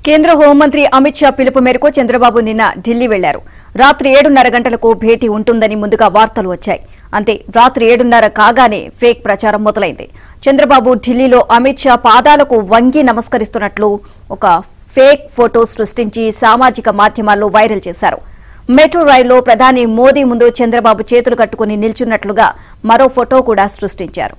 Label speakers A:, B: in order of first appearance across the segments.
A: కేంద్ర హోంమంత్రి అమిత్ షా పిలుపు మేరకు చంద్రబాబు నిన్న ఢిల్లీ వెళ్లారు రాత్రి ఏడున్నర గంటలకు భేటీ ఉంటుందని ముందుగా వార్తలు వచ్చాయి అంతే రాత్రి ఏడున్నర కాగానే ఫేక్ ప్రచారం మొదలైంది చంద్రబాబు ఢిల్లీలో అమిత్ షా పాదాలకు వంగి నమస్కరిస్తున్నట్లు ఒక ఫేక్ ఫోటో సృష్టించి సామాజిక మాధ్యమాల్లో వైరల్ చేశారు మెట్రో రైల్లో ప్రధాని మోదీ ముందు చంద్రబాబు చేతులు కట్టుకుని నిల్చున్నట్లుగా మరో ఫోటో కూడా సృష్టించారు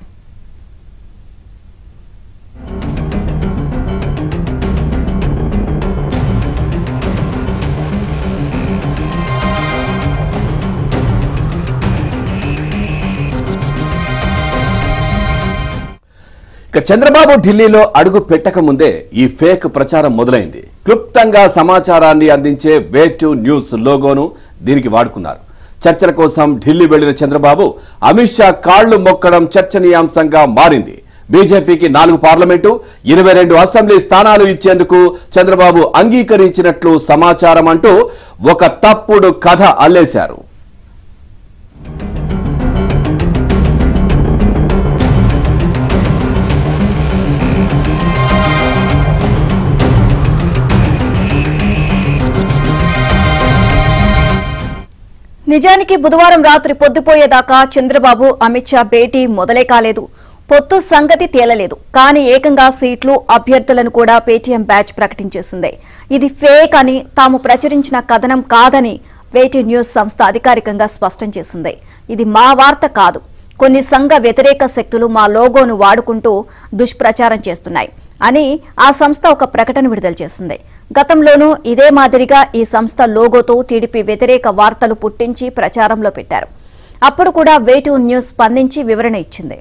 B: ఇక చంద్రబాబు ఢిల్లీలో అడుగు పెట్టక ముందే ఈ ఫేక్ ప్రచారం మొదలైంది క్లుప్తంగా సమాచారాన్ని అందించే వే టు న్యూస్ లోగోను దీనికి వాడుకున్నారు చర్చల కోసం ఢిల్లీ వెళ్లిన చంద్రబాబు అమిత్ షా కాళ్లు మొక్కడం చర్చనీయాంశంగా మారింది బీజేపీకి నాలుగు పార్లమెంటు ఇరవై రెండు అసెంబ్లీ స్థానాలు ఇచ్చేందుకు చంద్రబాబు అంగీకరించినట్లు సమాచారం అంటూ ఒక తప్పుడు కథ అల్లేశారు
A: నిజానికి బుధవారం రాత్రి పొద్దుపోయేదాకా చంద్రబాబు అమిత్ షా భేటీ మొదలే కాలేదు పొత్తు సంగతి తేలలేదు కానీ ఏకంగా సీట్లు అభ్యర్థులను కూడా పేటీఎం బ్యాచ్ ప్రకటించేసింది ఇది ఫేక్ అని తాము ప్రచురించిన కథనం కాదని వేటీ న్యూస్ సంస్థ అధికారికంగా స్పష్టం చేసింది ఇది మా వార్త కాదు కొన్ని సంఘ వ్యతిరేక శక్తులు మా లోగోను వాడుకుంటూ దుష్ప్రచారం చేస్తున్నాయి అని ఆ సంస్థ ఒక ప్రకటన విడుదల చేసింది గతంలోనూ ఇదే మాదిరిగా ఈ సంస్థ లోగోతో టీడీపీ వ్యతిరేక వార్తలు పుట్టించి ప్రచారంలో పెట్టారు అప్పుడు కూడా వేటు న్యూస్ స్పందించి వివరణ ఇచ్చింది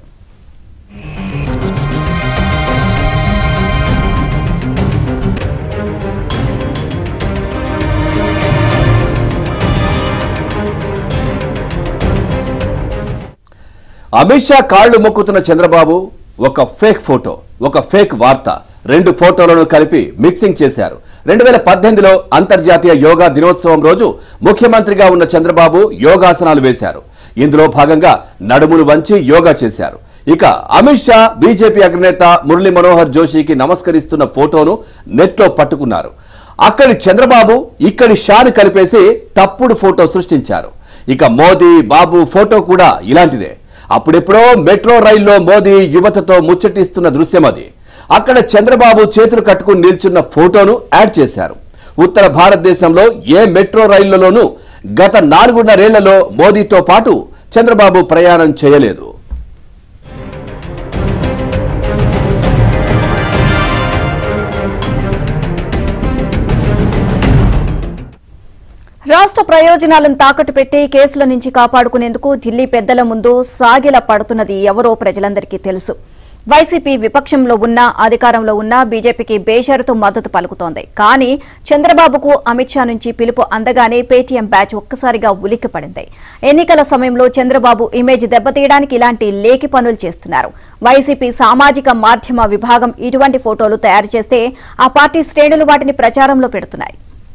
B: అమిత్ షా కాళ్లు మొక్కుతున్న చంద్రబాబు ఒక ఫేక్ ఫోటో ఒక ఫేక్ వార్త రెండు ఫోటోలను కలిపి మిక్సింగ్ చేశారు రెండు వేల పద్దెనిమిదిలో అంతర్జాతీయ యోగా దినోత్సవం రోజు ముఖ్యమంత్రిగా ఉన్న చంద్రబాబు యోగాసనాలు వేశారు ఇందులో భాగంగా నడుములు వంచి యోగా చేశారు ఇక అమిత్ షా బీజేపీ అగ్రనేత మురళీ మనోహర్ జోషికి నమస్కరిస్తున్న ఫోటోను నెట్లో పట్టుకున్నారు అక్కడి చంద్రబాబు ఇక్కడి షాను కలిపేసి తప్పుడు ఫోటో సృష్టించారు ఇక మోదీ బాబు ఫోటో కూడా ఇలాంటిదే అప్పుడెప్పుడో మెట్రో రైల్లో మోదీ యువతతో ముచ్చటిస్తున్న దృశ్యం అది అక్కడ చంద్రబాబు చేతులు కట్టుకుని నిల్చున్న ఫోటోను యాడ్ చేశారు ఉత్తర భారతదేశంలో ఏ మెట్రో రైళ్లలోనూ గత నాలుగున్నరేళ్లలో మోదీతో పాటు చంద్రబాబు ప్రయాణం చేయలేదు
A: రాష్ట్ర ప్రయోజనాలను తాకట్టు పెట్టి కేసుల నుంచి కాపాడుకునేందుకు ఢిల్లీ పెద్దల ముందు సాగిల పడుతున్నది ఎవరో ప్రజలందరికీ తెలుసు వైసీపీ విపక్షంలో ఉన్నా అధికారంలో ఉన్నా బీజేపీకి బేషరతు మద్దతు పలుకుతోంది కానీ చంద్రబాబుకు అమిత్ షా నుంచి పిలుపు అందగానే పేటీఎం బ్యాచ్ ఒక్కసారిగా ఉలిక్కిపడింది ఎన్నికల సమయంలో చంద్రబాబు ఇమేజ్ దెబ్బతీయడానికి ఇలాంటి లేకి పనులు చేస్తున్నారు వైసీపీ సామాజిక మాధ్యమ విభాగం ఇటువంటి ఫోటోలు తయారు చేస్తే ఆ పార్టీ శ్రేణులు వాటిని ప్రచారంలో పెడుతున్నాయి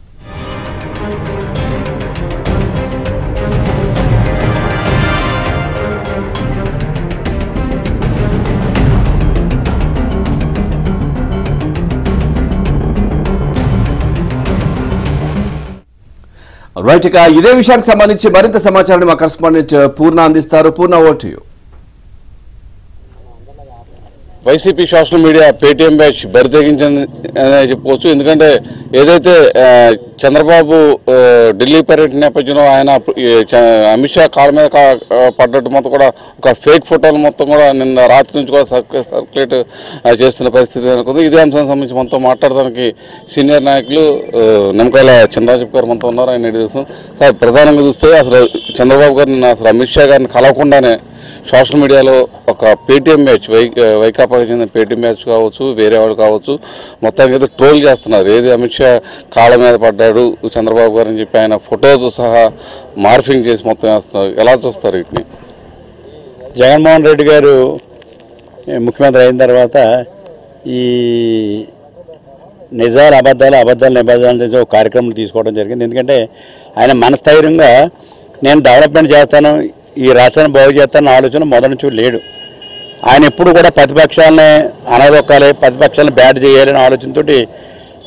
B: రైట్ ఇక ఇదే విషయానికి సంబంధించి మరింత సమాచారాన్ని మా కరెస్పాండెంట్ పూర్ణ అందిస్తారు Purna over to you
C: YCP social media Paytm batch బరితెగించింది అనే చెప్పుకోవచ్చు ఎందుకంటే ఏదైతే ఆ, చంద్రబాబు ఆ, ఢిల్లీ పర్యటన నేపథ్యంలో ఆయన ఈ చ- అమిత్ షా కాళ్ళ మీద కా- ఆ, పడ్డట్టు మొత్తం కూడా ఒక ఫేక్ ఫోటోలు మొత్తం కూడా నిన్న రాత్రి నుంచి కూడా సర్క్యు సర్క్యులేట్ ఆ, చేస్తున్న పరిస్థితి అనుకుంది ఇదే అంశానికి సంబంధించి మనతో మాట్లాడడానికి సీనియర్ నాయకులు ఆ, నిమ్మకాయల చంద్రరాజు గారు మనతో ఉన్నారు ఆయన అడిగి తెలుసు సార్ ప్రధానంగా చూస్తే అసలు చంద్రబాబు గారిని అసలు అమిత్ షా గారిని కలవకుండానే సోషల్ మీడియాలో ఒక పేటీఎం మ్యాచ్ వై వైకాపాకి చెందిన పేటీఎం మ్యాచ్ కావచ్చు వేరే వాళ్ళు కావచ్చు మొత్తానికి అయితే ట్రోల్ చేస్తున్నారు ఏది అమిత్ షా కాళ్ళ మీద పడ్డాడు చంద్రబాబు గారు అని చెప్పి ఆయన ఫోటోతో సహా మార్ఫింగ్ చేసి మొత్తం వేస్తున్నారు ఎలా చూస్తారు వీటిని
D: జగన్మోహన్ రెడ్డి గారు ఏ, ముఖ్యమంత్రి అయిన తర్వాత ఈ నిజాలు అబద్ధాలు అబద్ధాలు నిబద్ధాలు చేసే ఒక కార్యక్రమం తీసుకోవడం జరిగింది ఎందుకంటే ఆయన మనస్థైర్యంగా నేను డెవలప్మెంట్ చేస్తాను ఈ రాష్ట్రాన్ని బాగు చేస్తాను ఆలోచన మొదటి నుంచి లేడు ఆయన ఎప్పుడు కూడా ప్రతిపక్షాలని అనదొక్కాలి ప్రతిపక్షాలను బ్యాట్ చేయాలని ఆలోచనతోటి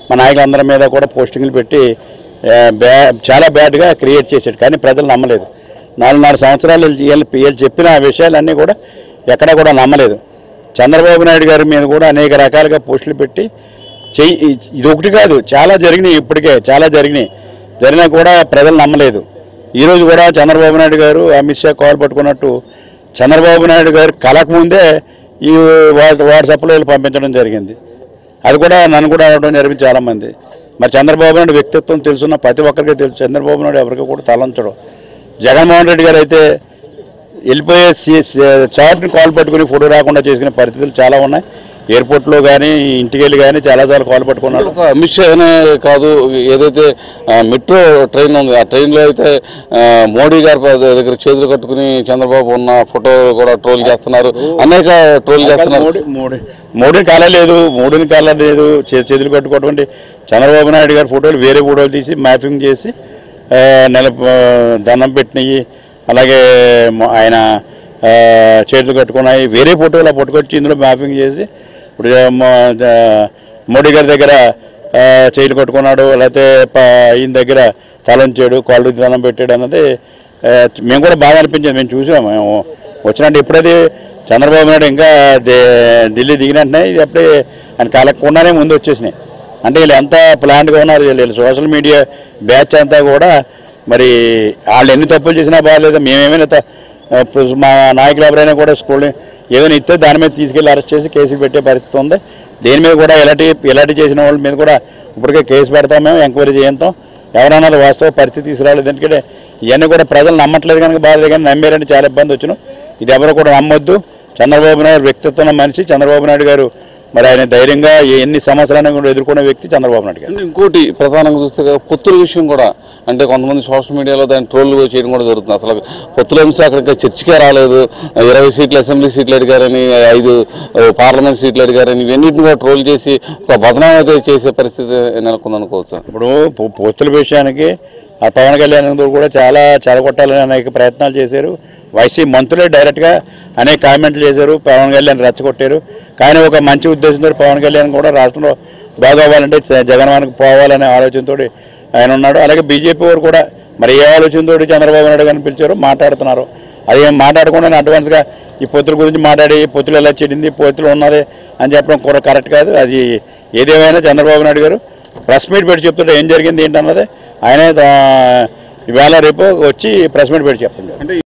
D: మా నాయకులందరి మీద కూడా పోస్టింగ్లు పెట్టి ఆ, బ్యా చాలా బ్యాడ్గా క్రియేట్ చేశాడు కానీ ప్రజలు నమ్మలేదు నాలుగున్నర సంవత్సరాలు వీళ్ళు- వీళ్ళు వీళ్ళు చెప్పిన విషయాలన్నీ కూడా ఎక్కడా కూడా నమ్మలేదు చంద్రబాబు నాయుడు గారి మీద కూడా అనేక రకాలుగా పోస్టులు పెట్టి చెయ్యి ఇది ఒకటి కాదు చాలా జరిగినాయి ఇప్పటికే చాలా జరిగినాయి జరిగినా కూడా ప్రజలు నమ్మలేదు ఈరోజు కూడా చంద్రబాబు నాయుడు గారు అమిత్ షా కాల్ పట్టుకున్నట్టు చంద్రబాబు నాయుడు గారు కలక ముందే ఈ వా- వాట్సాప్లో వీళ్ళు పంపించడం జరిగింది అది కూడా నన్ను కూడా అడగడం జరిగింది చాలామంది మరి చంద్రబాబు నాయుడు వ్యక్తిత్వం తెలుసున్న ప్రతి ఒక్కరికి తెలుసు చంద్రబాబు నాయుడు ఎవరికి కూడా తలంచడం జగన్మోహన్ రెడ్డి గారు అయితే వెళ్ళిపోయే సి- సి- చాట్ని కాల్ పట్టుకుని ఫోటో రాకుండా చేసుకునే పరిస్థితులు చాలా ఉన్నాయి ఎయిర్పోర్ట్లో కానీ ఇంటికి వెళ్ళి కానీ చాలాసార్లు కాల్ పట్టుకున్నాడు
C: ఒక అమిత్ షా అనే కాదు ఏదైతే ఆ, మెట్రో ట్రైన్ ఉంది ఆ ట్రైన్లో అయితే ఆ, మోడీ గారి ప- దగ్గర చేతులు కట్టుకుని చంద్రబాబు ఉన్న ఫోటో కూడా ట్రోల్ చేస్తున్నారు అనేక ట్రోల్ చేస్తున్నారు
D: మోడీ మోడీ మోడీని కాలేదు మోడీని కాలేదు చే- చేతులు కట్టుకోవటువంటి చంద్రబాబు నాయుడు గారి ఫోటోలు వేరే ఫోటోలు తీసి మ్యాపింగ్ చేసి ఆ, నెల ఆ, దండం పెట్టినవి అలాగే మ- ఆయన ఆ, చేతులు కట్టుకున్నాయి వేరే ఫోటోలు పట్టుకొచ్చి ఇందులో మ్యాపింగ్ చేసి ఇప్పుడు ఆ, మ- ఆ, మోడీ గారి దగ్గర ఆ, చేతులు కట్టుకున్నాడు లేకపోతే ప- ఈయన దగ్గర తలంచాడు కాళ్ళు దండం పెట్టాడు అన్నది ఆ, మేము కూడా బాగా అనిపించింది మేము చూసాము మేము వచ్చినట్టు ఎప్పుడైతే చంద్రబాబు నాయుడు ఇంకా దే- ఢిల్లీ దిగినట్టునే ఇది అప్పుడే ఆయన కలగకుండానే ముందు వచ్చేసినాయి అంటే వీళ్ళు ఎంత ప్లాన్గా ఉన్నారు వీళ్ళు సోషల్ మీడియా బ్యాచ్ అంతా కూడా మరి వాళ్ళు ఎన్ని తప్పులు చేసినా బాగాలేదు మేమేమైనా త- ఇప్పుడు మా నాయకులు ఎవరైనా కూడా స్కూల్ ఏదైనా ఇస్తే దాని మీద తీసుకెళ్ళి అరెస్ట్ చేసి కేసులు పెట్టే పరిస్థితి ఉంది దేని మీద కూడా ఎలాంటి ఎలాంటి చేసిన వాళ్ళ మీద కూడా ఇప్పటికే కేసు పెడతాం మేము ఎంక్వైరీ చేయంతాం ఎవరన్నది వాస్తవ పరిస్థితి తీసుకురాలేదు ఎందుకంటే ఇవన్నీ కూడా ప్రజలు నమ్మట్లేదు కనుక బాధలేదు కానీ నమ్మారంటే చాలా ఇబ్బంది వచ్చినాం ఇది ఎవరు కూడా నమ్మొద్దు చంద్రబాబు నాయుడు వ్యక్తిత్వం ఉన్న మనిషి చంద్రబాబు నాయుడు గారు మరి ఆయన ధైర్యంగా ఎన్ని సమస్యలను కూడా ఎదుర్కొనే వ్యక్తి చంద్రబాబు నాయుడు గారు
C: అంటే ఇంకోటి ప్రధానంగా చూస్తే కదా పొత్తుల విషయం కూడా అంటే కొంతమంది సోషల్ మీడియాలో దాన్ని ట్రోల్ చేయడం కూడా జరుగుతుంది అసలు పొత్తుల అంశం అక్కడికి చర్చకే రాలేదు ఇరవై సీట్లు అసెంబ్లీ సీట్లు అడిగారని ఐదు ఆ, పార్లమెంట్ సీట్లు అడిగారని ఇవన్నిటిని కూడా ట్రోల్ చేసి ఒక బదనాం అయితే చేసే పరిస్థితి నెలకొందనుకోవచ్చు
D: ఇప్పుడు పొ- పొత్తుల విషయానికి ఆ పవన్ కళ్యాణ్ గారు కూడా చాలా చెడగొట్టాలని అనేక ప్రయత్నాలు చేశారు వైసీ మంత్రులే డైరెక్ట్గా అనేక కామెంట్లు చేశారు పవన్ కళ్యాణ్ రెచ్చగొట్టారు కానీ ఒక మంచి ఉద్దేశంతో పవన్ కళ్యాణ్ కూడా రాష్ట్రంలో బాగోవాలంటే జ- జగన్మోహన్కి పోవాలనే ఆలోచనతో ఆయన ఉన్నాడు అలాగే బీజేపీ వారు కూడా మరి ఏ ఆలోచనతో చంద్రబాబు నాయుడు గారిని పిలిచారో మాట్లాడుతున్నారు అది ఏం మాట్లాడకుండా అడ్వాన్స్గా ఈ పొత్తుల గురించి మాట్లాడి పొత్తులు ఎలా చెడింది పొత్తులు ఉన్నది అని చెప్పడం కూడా కరెక్ట్ కాదు అది ఏదేమైనా చంద్రబాబు నాయుడు గారు ప్రెస్ మీట్ పెట్టి చెప్తుంటే ఏం జరిగింది ఏంటన్నది ఆయనే దా- ఇవాళ రేపు వచ్చి ప్రెస్ మీట్ పెట్టి చెప్పండి
C: అంటే